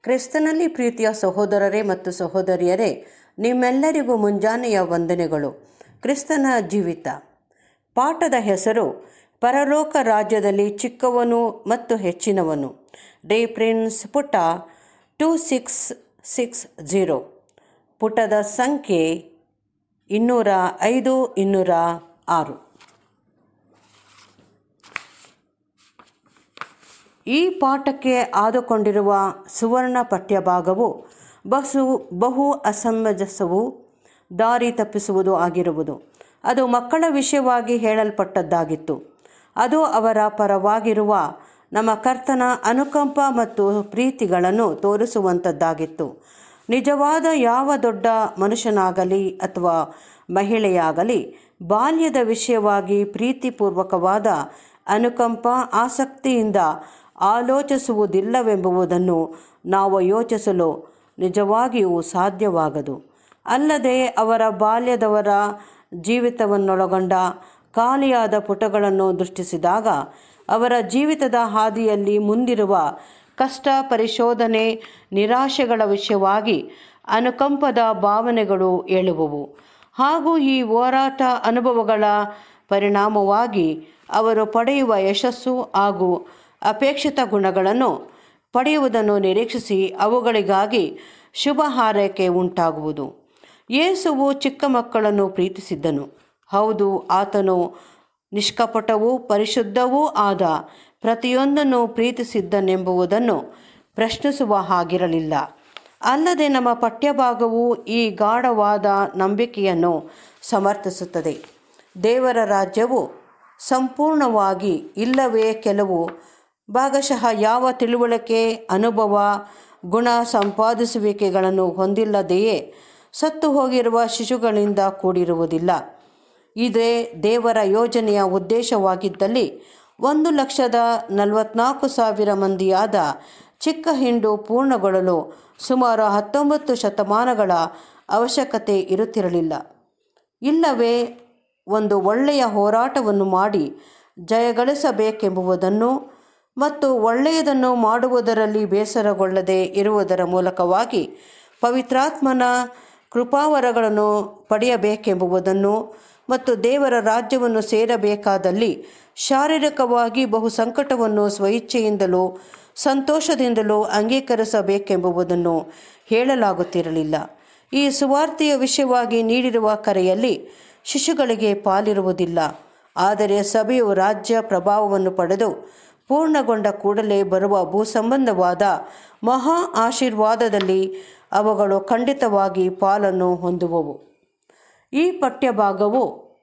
ಕ್ರಿಸ್ತನಲ್ಲಿ ಪ್ರೀತಿಯ ಸಹೋದರರೇ ಮತ್ತು ಸಹೋದರಿಯರೇ ನಿಮ್ಮೆಲ್ಲರಿಗೂ ಮುಂಜಾನೆಯ ವಂದನೆಗಳು ಕ್ರಿಸ್ತನ ಜೀವಿತ ಪಾಠದ ಹೆಸರು ಪರಲೋಕ ರಾಜ್ಯದಲ್ಲಿ ಚಿಕ್ಕವನು ಮತ್ತು ಹೆಚ್ಚಿನವನು ಡೇ ಪ್ರಿನ್ಸ್ ಪುಟ ಟೂ ಸಿಕ್ಸ್ ಸಿಕ್ಸ್ ಜೀರೋ ಪುಟದ ಸಂಖ್ಯೆ ಇನ್ನೂರ ಐದು ಇನ್ನೂರ ಆರು ಈ ಪಾಠಕ್ಕೆ ಆದುಕೊಂಡಿರುವ ಸುವರ್ಣ ಪಠ್ಯಭಾಗವು ಬಸು ಬಹು ಅಸಮಂಜಸವು ದಾರಿ ತಪ್ಪಿಸುವುದು ಆಗಿರುವುದು ಅದು ಮಕ್ಕಳ ವಿಷಯವಾಗಿ ಹೇಳಲ್ಪಟ್ಟದ್ದಾಗಿತ್ತು ಅದು ಅವರ ಪರವಾಗಿರುವ ನಮ್ಮ ಕರ್ತನ ಅನುಕಂಪ ಮತ್ತು ಪ್ರೀತಿಗಳನ್ನು ತೋರಿಸುವಂಥದ್ದಾಗಿತ್ತು ನಿಜವಾದ ಯಾವ ದೊಡ್ಡ ಮನುಷ್ಯನಾಗಲಿ ಅಥವಾ ಮಹಿಳೆಯಾಗಲಿ ಬಾಲ್ಯದ ವಿಷಯವಾಗಿ ಪ್ರೀತಿಪೂರ್ವಕವಾದ ಅನುಕಂಪ ಆಸಕ್ತಿಯಿಂದ ಆಲೋಚಿಸುವುದಿಲ್ಲವೆಂಬುದನ್ನು ನಾವು ಯೋಚಿಸಲು ನಿಜವಾಗಿಯೂ ಸಾಧ್ಯವಾಗದು ಅಲ್ಲದೆ ಅವರ ಬಾಲ್ಯದವರ ಜೀವಿತವನ್ನೊಳಗೊಂಡ ಖಾಲಿಯಾದ ಪುಟಗಳನ್ನು ದೃಷ್ಟಿಸಿದಾಗ ಅವರ ಜೀವಿತದ ಹಾದಿಯಲ್ಲಿ ಮುಂದಿರುವ ಕಷ್ಟ ಪರಿಶೋಧನೆ ನಿರಾಶೆಗಳ ವಿಷಯವಾಗಿ ಅನುಕಂಪದ ಭಾವನೆಗಳು ಏಳುವವು ಹಾಗೂ ಈ ಹೋರಾಟ ಅನುಭವಗಳ ಪರಿಣಾಮವಾಗಿ ಅವರು ಪಡೆಯುವ ಯಶಸ್ಸು ಹಾಗೂ ಅಪೇಕ್ಷಿತ ಗುಣಗಳನ್ನು ಪಡೆಯುವುದನ್ನು ನಿರೀಕ್ಷಿಸಿ ಅವುಗಳಿಗಾಗಿ ಶುಭ ಹಾರೈಕೆ ಉಂಟಾಗುವುದು ಯೇಸುವು ಚಿಕ್ಕ ಮಕ್ಕಳನ್ನು ಪ್ರೀತಿಸಿದ್ದನು ಹೌದು ಆತನು ನಿಷ್ಕಪಟವೂ ಪರಿಶುದ್ಧವೂ ಆದ ಪ್ರತಿಯೊಂದನ್ನು ಪ್ರೀತಿಸಿದ್ದನೆಂಬುದನ್ನು ಪ್ರಶ್ನಿಸುವ ಹಾಗಿರಲಿಲ್ಲ ಅಲ್ಲದೆ ನಮ್ಮ ಪಠ್ಯಭಾಗವು ಈ ಗಾಢವಾದ ನಂಬಿಕೆಯನ್ನು ಸಮರ್ಥಿಸುತ್ತದೆ ದೇವರ ರಾಜ್ಯವು ಸಂಪೂರ್ಣವಾಗಿ ಇಲ್ಲವೇ ಕೆಲವು ಭಾಗಶಃ ಯಾವ ತಿಳುವಳಿಕೆ ಅನುಭವ ಗುಣ ಸಂಪಾದಿಸುವಿಕೆಗಳನ್ನು ಹೊಂದಿಲ್ಲದೆಯೇ ಸತ್ತು ಹೋಗಿರುವ ಶಿಶುಗಳಿಂದ ಕೂಡಿರುವುದಿಲ್ಲ ಇದೇ ದೇವರ ಯೋಜನೆಯ ಉದ್ದೇಶವಾಗಿದ್ದಲ್ಲಿ ಒಂದು ಲಕ್ಷದ ನಲವತ್ನಾಲ್ಕು ಸಾವಿರ ಮಂದಿಯಾದ ಚಿಕ್ಕ ಹಿಂಡು ಪೂರ್ಣಗೊಳ್ಳಲು ಸುಮಾರು ಹತ್ತೊಂಬತ್ತು ಶತಮಾನಗಳ ಅವಶ್ಯಕತೆ ಇರುತ್ತಿರಲಿಲ್ಲ ಇಲ್ಲವೇ ಒಂದು ಒಳ್ಳೆಯ ಹೋರಾಟವನ್ನು ಮಾಡಿ ಜಯಗಳಿಸಬೇಕೆಂಬುದನ್ನು ಮತ್ತು ಒಳ್ಳೆಯದನ್ನು ಮಾಡುವುದರಲ್ಲಿ ಬೇಸರಗೊಳ್ಳದೆ ಇರುವುದರ ಮೂಲಕವಾಗಿ ಪವಿತ್ರಾತ್ಮನ ಕೃಪಾವರಗಳನ್ನು ಪಡೆಯಬೇಕೆಂಬುದನ್ನು ಮತ್ತು ದೇವರ ರಾಜ್ಯವನ್ನು ಸೇರಬೇಕಾದಲ್ಲಿ ಶಾರೀರಿಕವಾಗಿ ಬಹು ಸಂಕಟವನ್ನು ಸ್ವಇಚ್ಛೆಯಿಂದಲೂ ಸಂತೋಷದಿಂದಲೂ ಅಂಗೀಕರಿಸಬೇಕೆಂಬುದನ್ನು ಹೇಳಲಾಗುತ್ತಿರಲಿಲ್ಲ ಈ ಸುವಾರ್ತೆಯ ವಿಷಯವಾಗಿ ನೀಡಿರುವ ಕರೆಯಲ್ಲಿ ಶಿಶುಗಳಿಗೆ ಪಾಲಿರುವುದಿಲ್ಲ ಆದರೆ ಸಭೆಯು ರಾಜ್ಯ ಪ್ರಭಾವವನ್ನು ಪಡೆದು ಪೂರ್ಣಗೊಂಡ ಕೂಡಲೇ ಬರುವ ಭೂಸಂಬಂಧವಾದ ಮಹಾ ಆಶೀರ್ವಾದದಲ್ಲಿ ಅವುಗಳು ಖಂಡಿತವಾಗಿ ಪಾಲನ್ನು ಹೊಂದುವವು ಈ ಪಠ್ಯಭಾಗವು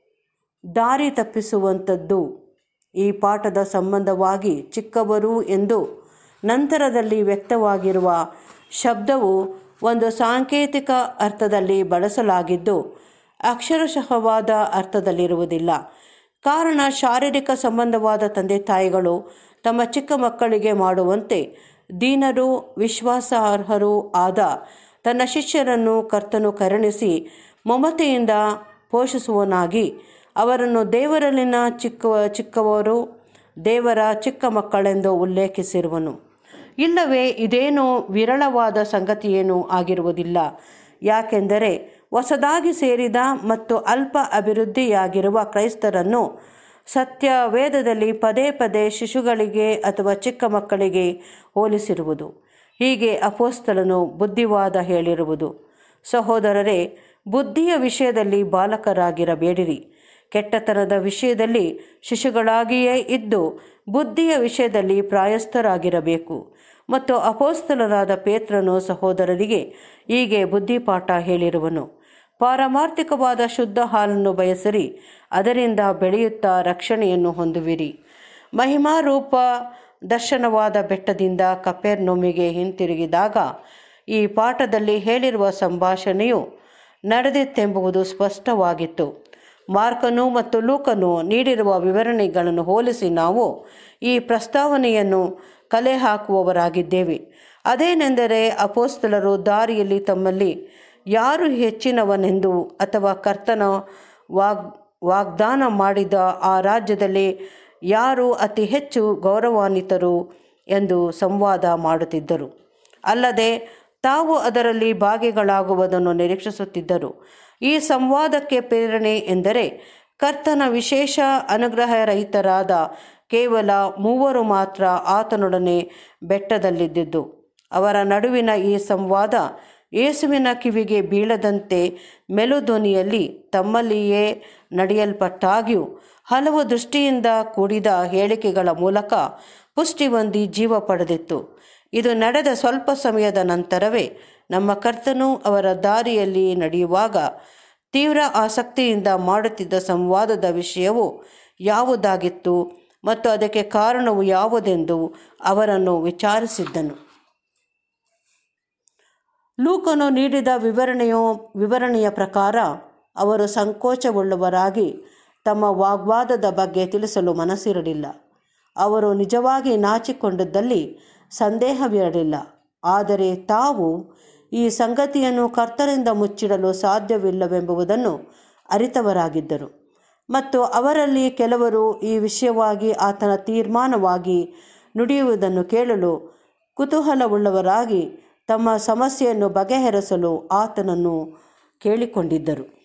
ದಾರಿ ತಪ್ಪಿಸುವಂಥದ್ದು ಈ ಪಾಠದ ಸಂಬಂಧವಾಗಿ ಚಿಕ್ಕವರು ಎಂದು ನಂತರದಲ್ಲಿ ವ್ಯಕ್ತವಾಗಿರುವ ಶಬ್ದವು ಒಂದು ಸಾಂಕೇತಿಕ ಅರ್ಥದಲ್ಲಿ ಬಳಸಲಾಗಿದ್ದು ಅಕ್ಷರಶಃವಾದ ಅರ್ಥದಲ್ಲಿರುವುದಿಲ್ಲ ಕಾರಣ ಶಾರೀರಿಕ ಸಂಬಂಧವಾದ ತಂದೆ ತಾಯಿಗಳು ತಮ್ಮ ಚಿಕ್ಕ ಮಕ್ಕಳಿಗೆ ಮಾಡುವಂತೆ ದೀನರು ವಿಶ್ವಾಸಾರ್ಹರೂ ಆದ ತನ್ನ ಶಿಷ್ಯರನ್ನು ಕರ್ತನು ಕರುಣಿಸಿ ಮಮತೆಯಿಂದ ಪೋಷಿಸುವನಾಗಿ ಅವರನ್ನು ದೇವರಲ್ಲಿನ ಚಿಕ್ಕ ಚಿಕ್ಕವರು ದೇವರ ಚಿಕ್ಕ ಮಕ್ಕಳೆಂದು ಉಲ್ಲೇಖಿಸಿರುವನು ಇಲ್ಲವೇ ಇದೇನೋ ವಿರಳವಾದ ಸಂಗತಿಯೇನೂ ಆಗಿರುವುದಿಲ್ಲ ಯಾಕೆಂದರೆ ಹೊಸದಾಗಿ ಸೇರಿದ ಮತ್ತು ಅಲ್ಪ ಅಭಿವೃದ್ಧಿಯಾಗಿರುವ ಕ್ರೈಸ್ತರನ್ನು ಸತ್ಯ ವೇದದಲ್ಲಿ ಪದೇ ಪದೇ ಶಿಶುಗಳಿಗೆ ಅಥವಾ ಚಿಕ್ಕ ಮಕ್ಕಳಿಗೆ ಹೋಲಿಸಿರುವುದು ಹೀಗೆ ಅಪೋಸ್ತಲನು ಬುದ್ಧಿವಾದ ಹೇಳಿರುವುದು ಸಹೋದರರೇ ಬುದ್ಧಿಯ ವಿಷಯದಲ್ಲಿ ಬಾಲಕರಾಗಿರಬೇಡಿರಿ ಕೆಟ್ಟತನದ ವಿಷಯದಲ್ಲಿ ಶಿಶುಗಳಾಗಿಯೇ ಇದ್ದು ಬುದ್ಧಿಯ ವಿಷಯದಲ್ಲಿ ಪ್ರಾಯಸ್ಥರಾಗಿರಬೇಕು ಮತ್ತು ಅಪೋಸ್ತಲರಾದ ಪೇತ್ರನು ಸಹೋದರರಿಗೆ ಹೀಗೆ ಬುದ್ಧಿಪಾಠ ಹೇಳಿರುವನು ಪಾರಮಾರ್ಥಿಕವಾದ ಶುದ್ಧ ಹಾಲನ್ನು ಬಯಸಿರಿ ಅದರಿಂದ ಬೆಳೆಯುತ್ತಾ ರಕ್ಷಣೆಯನ್ನು ಹೊಂದುವಿರಿ ಮಹಿಮಾರೂಪ ದರ್ಶನವಾದ ಬೆಟ್ಟದಿಂದ ಕಪೆರ್ನೊಮ್ಮಿಗೆ ಹಿಂತಿರುಗಿದಾಗ ಈ ಪಾಠದಲ್ಲಿ ಹೇಳಿರುವ ಸಂಭಾಷಣೆಯು ನಡೆದಿತ್ತೆಂಬುದು ಸ್ಪಷ್ಟವಾಗಿತ್ತು ಮಾರ್ಕನು ಮತ್ತು ಲೂಕನು ನೀಡಿರುವ ವಿವರಣೆಗಳನ್ನು ಹೋಲಿಸಿ ನಾವು ಈ ಪ್ರಸ್ತಾವನೆಯನ್ನು ಕಲೆ ಹಾಕುವವರಾಗಿದ್ದೇವೆ ಅದೇನೆಂದರೆ ಅಪೋಸ್ತಲರು ದಾರಿಯಲ್ಲಿ ತಮ್ಮಲ್ಲಿ ಯಾರು ಹೆಚ್ಚಿನವನೆಂದು ಅಥವಾ ಕರ್ತನ ವಾಗ್ ವಾಗ್ದಾನ ಮಾಡಿದ ಆ ರಾಜ್ಯದಲ್ಲಿ ಯಾರು ಅತಿ ಹೆಚ್ಚು ಗೌರವಾನ್ವಿತರು ಎಂದು ಸಂವಾದ ಮಾಡುತ್ತಿದ್ದರು ಅಲ್ಲದೆ ತಾವು ಅದರಲ್ಲಿ ಭಾಗಿಗಳಾಗುವುದನ್ನು ನಿರೀಕ್ಷಿಸುತ್ತಿದ್ದರು ಈ ಸಂವಾದಕ್ಕೆ ಪ್ರೇರಣೆ ಎಂದರೆ ಕರ್ತನ ವಿಶೇಷ ಅನುಗ್ರಹರಹಿತರಾದ ಕೇವಲ ಮೂವರು ಮಾತ್ರ ಆತನೊಡನೆ ಬೆಟ್ಟದಲ್ಲಿದ್ದಿದ್ದು ಅವರ ನಡುವಿನ ಈ ಸಂವಾದ ಯೇಸುವಿನ ಕಿವಿಗೆ ಬೀಳದಂತೆ ಮೆಲುಧ್ವನಿಯಲ್ಲಿ ತಮ್ಮಲ್ಲಿಯೇ ನಡೆಯಲ್ಪಟ್ಟಾಗ್ಯೂ ಹಲವು ದೃಷ್ಟಿಯಿಂದ ಕೂಡಿದ ಹೇಳಿಕೆಗಳ ಮೂಲಕ ಪುಷ್ಟಿ ಹೊಂದಿ ಜೀವ ಪಡೆದಿತ್ತು ಇದು ನಡೆದ ಸ್ವಲ್ಪ ಸಮಯದ ನಂತರವೇ ನಮ್ಮ ಕರ್ತನು ಅವರ ದಾರಿಯಲ್ಲಿ ನಡೆಯುವಾಗ ತೀವ್ರ ಆಸಕ್ತಿಯಿಂದ ಮಾಡುತ್ತಿದ್ದ ಸಂವಾದದ ವಿಷಯವು ಯಾವುದಾಗಿತ್ತು ಮತ್ತು ಅದಕ್ಕೆ ಕಾರಣವು ಯಾವುದೆಂದು ಅವರನ್ನು ವಿಚಾರಿಸಿದ್ದನು ಲೂಕನು ನೀಡಿದ ವಿವರಣೆಯು ವಿವರಣೆಯ ಪ್ರಕಾರ ಅವರು ಸಂಕೋಚವುಳ್ಳವರಾಗಿ ತಮ್ಮ ವಾಗ್ವಾದದ ಬಗ್ಗೆ ತಿಳಿಸಲು ಮನಸ್ಸಿರಲಿಲ್ಲ ಅವರು ನಿಜವಾಗಿ ನಾಚಿಕೊಂಡಿದ್ದಲ್ಲಿ ಸಂದೇಹವಿರಲಿಲ್ಲ ಆದರೆ ತಾವು ಈ ಸಂಗತಿಯನ್ನು ಕರ್ತರಿಂದ ಮುಚ್ಚಿಡಲು ಸಾಧ್ಯವಿಲ್ಲವೆಂಬುದನ್ನು ಅರಿತವರಾಗಿದ್ದರು ಮತ್ತು ಅವರಲ್ಲಿ ಕೆಲವರು ಈ ವಿಷಯವಾಗಿ ಆತನ ತೀರ್ಮಾನವಾಗಿ ನುಡಿಯುವುದನ್ನು ಕೇಳಲು ಕುತೂಹಲವುಳ್ಳವರಾಗಿ ತಮ್ಮ ಸಮಸ್ಯೆಯನ್ನು ಬಗೆಹರಿಸಲು ಆತನನ್ನು ಕೇಳಿಕೊಂಡಿದ್ದರು